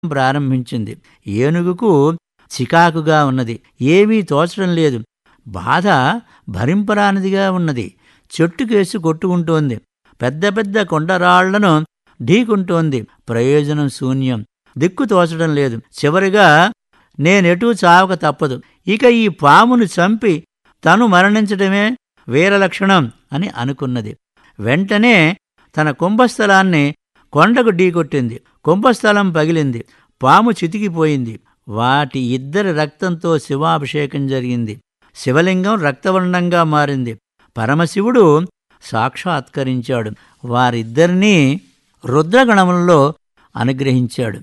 ప్రారంభించింది ఏనుగుకు చికాకుగా ఉన్నది ఏమీ తోచడం లేదు బాధ భరింపరానిదిగా ఉన్నది చెట్టుకేసి కొట్టుకుంటోంది పెద్ద పెద్ద కొండరాళ్లను ఢీకుంటోంది ప్రయోజనం శూన్యం దిక్కు తోచడం లేదు చివరిగా నేనెటూ చావక తప్పదు ఇక ఈ పామును చంపి తను మరణించడమే వీరలక్షణం అని అనుకున్నది వెంటనే తన కుంభస్థలాన్ని కొండకు ఢీకొట్టింది కుంభస్థలం పగిలింది పాము చితికిపోయింది వాటి ఇద్దరి రక్తంతో శివాభిషేకం జరిగింది శివలింగం రక్తవర్ణంగా మారింది పరమశివుడు సాక్షాత్కరించాడు వారిద్దరినీ రుద్రగణములలో అనుగ్రహించాడు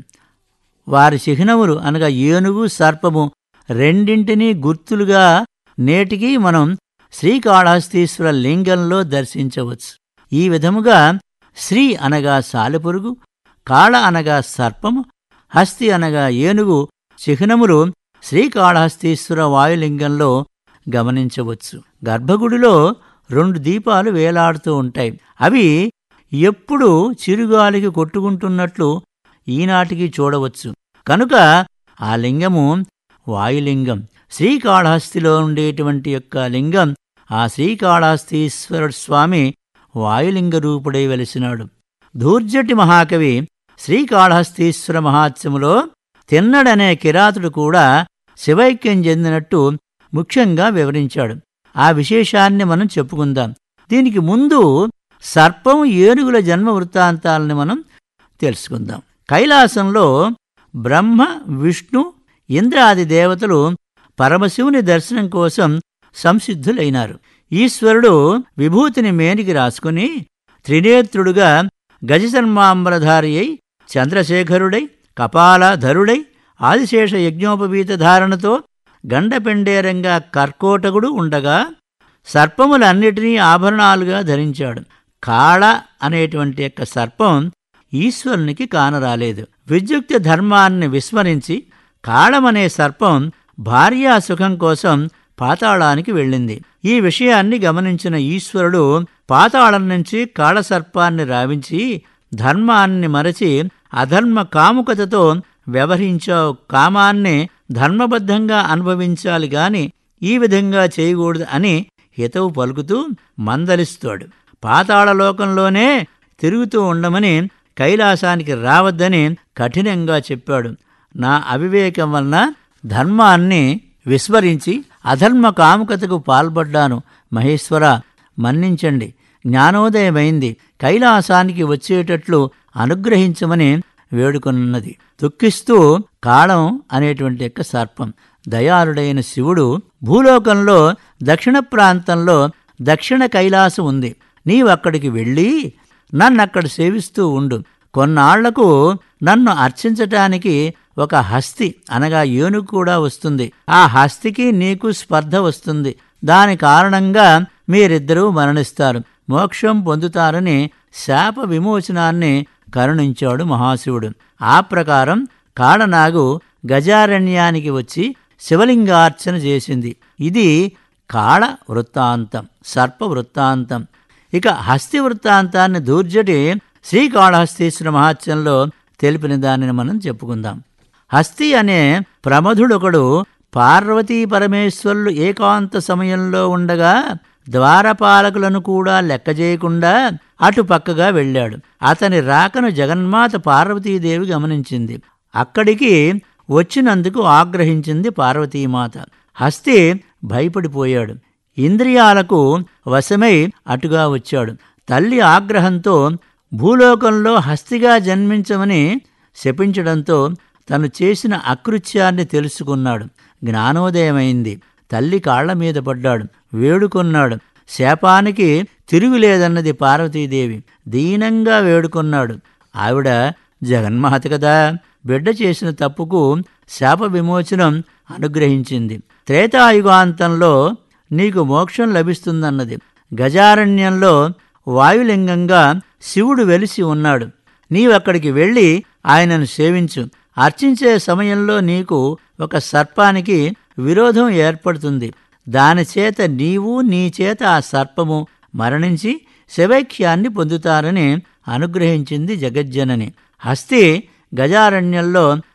వారి చిహ్నములు అనగా ఏనుగు సర్పము రెండింటినీ గుర్తులుగా నేటికి మనం శ్రీకాళహస్తీశ్వర లింగంలో దర్శించవచ్చు ఈ విధముగా శ్రీ అనగా సాలెపురుగు కాళ అనగా సర్పము హస్తి అనగా ఏనుగు చిహ్నములు శ్రీకాళహస్తీశ్వర వాయులింగంలో గమనించవచ్చు గర్భగుడిలో రెండు దీపాలు వేలాడుతూ ఉంటాయి అవి ఎప్పుడు చిరుగాలికి కొట్టుకుంటున్నట్లు ఈనాటికి చూడవచ్చు కనుక ఆ లింగము వాయులింగం శ్రీకాళహస్తిలో ఉండేటువంటి యొక్క లింగం ఆ శ్రీకాళహస్తీశ్వరుడు స్వామి వాయులింగ రూపుడై వెలిసినాడు ధూర్జటి మహాకవి శ్రీకాళహస్తీశ్వర మహాత్సములో తిన్నడనే కిరాతుడు కూడా శివైక్యం చెందినట్టు ముఖ్యంగా వివరించాడు ఆ విశేషాన్ని మనం చెప్పుకుందాం దీనికి ముందు సర్పం ఏనుగుల జన్మ వృత్తాంతాలని మనం తెలుసుకుందాం కైలాసంలో బ్రహ్మ విష్ణు ఇంద్రాది దేవతలు పరమశివుని దర్శనం కోసం సంసిద్ధులైనారు ఈశ్వరుడు విభూతిని మేనికి రాసుకుని త్రినేత్రుడుగా గజసన్మాంబరధారి అయి చంద్రశేఖరుడై కపాలధరుడై ఆదిశేష యజ్ఞోపవీత ధారణతో గండపెండేరంగా కర్కోటకుడు ఉండగా సర్పములన్నిటినీ ఆభరణాలుగా ధరించాడు కాళ అనేటువంటి యొక్క సర్పం ఈశ్వరునికి కానరాలేదు విద్యుక్త ధర్మాన్ని విస్మరించి కాళమనే సర్పం భార్యా సుఖం కోసం పాతాళానికి వెళ్ళింది ఈ విషయాన్ని గమనించిన ఈశ్వరుడు పాతాళం నుంచి కాళసర్పాన్ని రావించి ధర్మాన్ని మరచి అధర్మ కాముకతతో వ్యవహరించావు కామాన్ని ధర్మబద్ధంగా అనుభవించాలి గాని ఈ విధంగా చేయకూడదు అని హితవు పలుకుతూ మందలిస్తాడు పాతాళలోకంలోనే తిరుగుతూ ఉండమని కైలాసానికి రావద్దని కఠినంగా చెప్పాడు నా అవివేకం వలన ధర్మాన్ని విస్మరించి అధర్మ కాముకతకు పాల్పడ్డాను మహేశ్వర మన్నించండి జ్ఞానోదయమైంది కైలాసానికి వచ్చేటట్లు అనుగ్రహించమని వేడుకొనున్నది దుఃఖిస్తూ కాళం అనేటువంటి యొక్క సర్పం దయాళుడైన శివుడు భూలోకంలో దక్షిణ ప్రాంతంలో దక్షిణ కైలాసం ఉంది నీవక్కడికి వెళ్ళి నన్నక్కడ సేవిస్తూ ఉండు కొన్నాళ్లకు నన్ను అర్చించటానికి ఒక హస్తి అనగా ఏనుగు కూడా వస్తుంది ఆ హస్తికి నీకు స్పర్ధ వస్తుంది దాని కారణంగా మీరిద్దరూ మరణిస్తారు మోక్షం పొందుతారని శాప విమోచనాన్ని కరుణించాడు మహాశివుడు ఆ ప్రకారం కాళనాగు గజారణ్యానికి వచ్చి శివలింగార్చన చేసింది ఇది కాళ వృత్తాంతం సర్ప వృత్తాంతం ఇక హస్తి వృత్తాంతాన్ని దూర్జటి శ్రీకాళహస్తీశ్వర మహాత్యంలో తెలిపిన దానిని మనం చెప్పుకుందాం హస్తి అనే ప్రమధుడొకడు పార్వతీ పరమేశ్వరులు ఏకాంత సమయంలో ఉండగా ద్వారపాలకులను కూడా లెక్క చేయకుండా అటు పక్కగా వెళ్ళాడు అతని రాకను జగన్మాత పార్వతీదేవి గమనించింది అక్కడికి వచ్చినందుకు ఆగ్రహించింది పార్వతీమాత హస్తి భయపడిపోయాడు ఇంద్రియాలకు వశమై అటుగా వచ్చాడు తల్లి ఆగ్రహంతో భూలోకంలో హస్తిగా జన్మించమని శపించడంతో తను చేసిన అకృత్యాన్ని తెలుసుకున్నాడు జ్ఞానోదయమైంది తల్లి కాళ్ల మీద పడ్డాడు వేడుకొన్నాడు శాపానికి తిరుగులేదన్నది పార్వతీదేవి దీనంగా వేడుకొన్నాడు ఆవిడ జగన్మాత కదా బిడ్డ చేసిన తప్పుకు శాప విమోచనం అనుగ్రహించింది త్రేతాయుగాంతంలో నీకు మోక్షం లభిస్తుందన్నది గజారణ్యంలో వాయులింగంగా శివుడు వెలిసి ఉన్నాడు నీవక్కడికి వెళ్ళి ఆయనను సేవించు అర్చించే సమయంలో నీకు ఒక సర్పానికి విరోధం ఏర్పడుతుంది దానిచేత నీవు నీ చేత ఆ సర్పము మరణించి శవైక్యాన్ని పొందుతారని అనుగ్రహించింది జగజ్జనని హస్తి గజారణ్యంలో